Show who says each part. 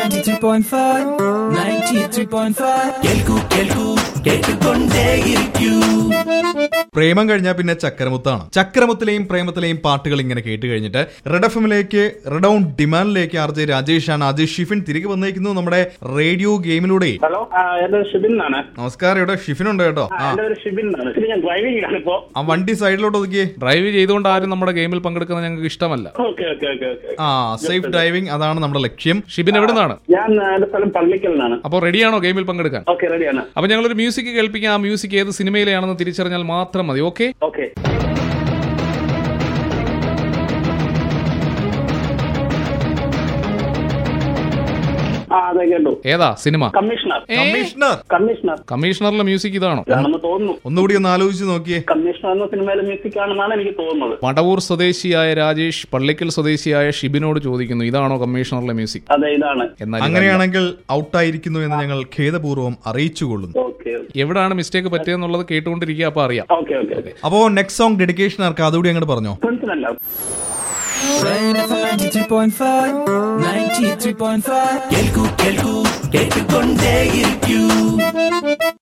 Speaker 1: 93.5 93.5
Speaker 2: കേൾക്കൂ കേൾക്കൂ കേട്ടുകൊണ്ടേയിരിക്കൂ
Speaker 3: പ്രേമം കഴിഞ്ഞാൽ പിന്നെ ചക്രമുത്താണ് ചക്രമുത്തിലെയും പ്രേമത്തിലെയും പാട്ടുകൾ ഇങ്ങനെ കേട്ട് കഴിഞ്ഞിട്ട് റെഡ് എഫ് എമ്മിലേക്ക് റെഡ് ഓൺ ഡിമാൻഡിലേക്ക് ആർ ജെ രാജേഷാണ് അജയ് ഷിഫിൻ തിരികെ വന്നേക്കുന്നു നമ്മുടെ റേഡിയോ ഗെയിമിലൂടെ
Speaker 4: ഹലോ ആ, എന്റെ ഒരു ഷിബിൻ എന്നാണ്
Speaker 3: നമസ്കാരം ഇവിടെ ഷിഫിൻ ഉണ്ട് കേട്ടോ
Speaker 4: ആ,
Speaker 3: ആ
Speaker 4: എന്റെ ഒരു ഷിബിൻ എന്നാണ് ഇത് ഞാൻ ഡ്രൈവിംഗ് ആണ് ഇപ്പോ
Speaker 3: ആ വണ്ടി സൈഡിലോട്ട് ഒതുക്കിയേ
Speaker 5: ഡ്രൈവ് ചെയ്തുകൊണ്ട് ആരും നമ്മുടെ ഗെയിമിൽ പങ്കെടുക്കുന്നത് ഞങ്ങൾക്ക് ഇഷ്ടമല്ല
Speaker 4: ഓക്കെ ഓക്കെ ഓക്കെ ഓക്കെ
Speaker 3: ആ സേഫ് ഡ്രൈവിംഗ് അതാണ് നമ്മുടെ ലക്ഷ്യം
Speaker 5: ഷിബിൻ എവിടെ നിന്നാണ്
Speaker 4: ഞാൻ ആ, എന്റെ സ്ഥലം പള്ളിക്കലിനാണ്
Speaker 5: അപ്പോൾ റെഡിയാണോ ഗെയിമിൽ പങ്കെടുക്കാൻ
Speaker 4: ഓക്കെ റെഡിയാണ്
Speaker 5: അപ്പൊ ഞങ്ങളൊരു മ്യൂസിക് കേൾപ്പിക്കാം ആ മ്യൂസിക് ഏത് സിനിമയിലെയാണെന്ന് തിരിച്ചറിഞ്ഞാൽ മാത്രം മതി ഓക്കെ
Speaker 4: ഓക്കെ ആ അതെ കേട്ടു
Speaker 5: ഏതാ സിനിമ
Speaker 4: കമ്മീഷണർ
Speaker 5: ഏ?
Speaker 3: കമ്മീഷണർ
Speaker 4: കമ്മീഷണർ
Speaker 5: കമ്മീഷണറിലെ മ്യൂസിക് ഇതാണോ
Speaker 4: ആണെന്ന് തോന്നുന്നു
Speaker 3: ഒന്നുകൂടി ഒന്ന് ആലോചിച്ച് നോക്കിയേ
Speaker 4: കമ്മീഷണർ എന്ന സിനിമയിലെ മ്യൂസിക് ആണെന്നാണ് എനിക്ക് തോന്നുന്നത്
Speaker 5: വടവൂർ സ്വദേശിയായ രാജേഷ് പള്ളിക്കൽ സ്വദേശിയായ ഷിബിനോട് ചോദിക്കുന്നു ഇതാണോ കമ്മീഷണറിലെ മ്യൂസിക്
Speaker 4: അതെ ഇതാണ്
Speaker 5: എന്നാൽ ഇതല്ല.
Speaker 3: അങ്ങനെയാണെങ്കിൽ ഔട്ടായിരിക്കുന്നു എന്ന് ഞങ്ങൾ ഖേദപൂർവ്വം അറിയിച്ചുകൊള്ളുന്നു
Speaker 4: ഓക്കെ
Speaker 5: എവിടാണ് മിസ്റ്റേക്ക് പറ്റിയെന്നുള്ളത് കേട്ടുകൊണ്ടിരിക്കുക അപ്പൊ അറിയാം
Speaker 4: ഓക്കെ ഓക്കെ ഓക്കെ
Speaker 3: അപ്പോ നെക്സ്റ്റ് സോങ് ഡെഡിക്കേഷൻ ആർക്ക് അതുകൂടി അങ്ങോട്ട് പറഞ്ഞോ
Speaker 4: ഫ്രണ്ട്സിനല്ല
Speaker 1: Rain FM 93.5 93.5
Speaker 2: കേൾക്കൂ കേൾക്കൂ കേട്ടുകൊണ്ടേയിരിക്കൂ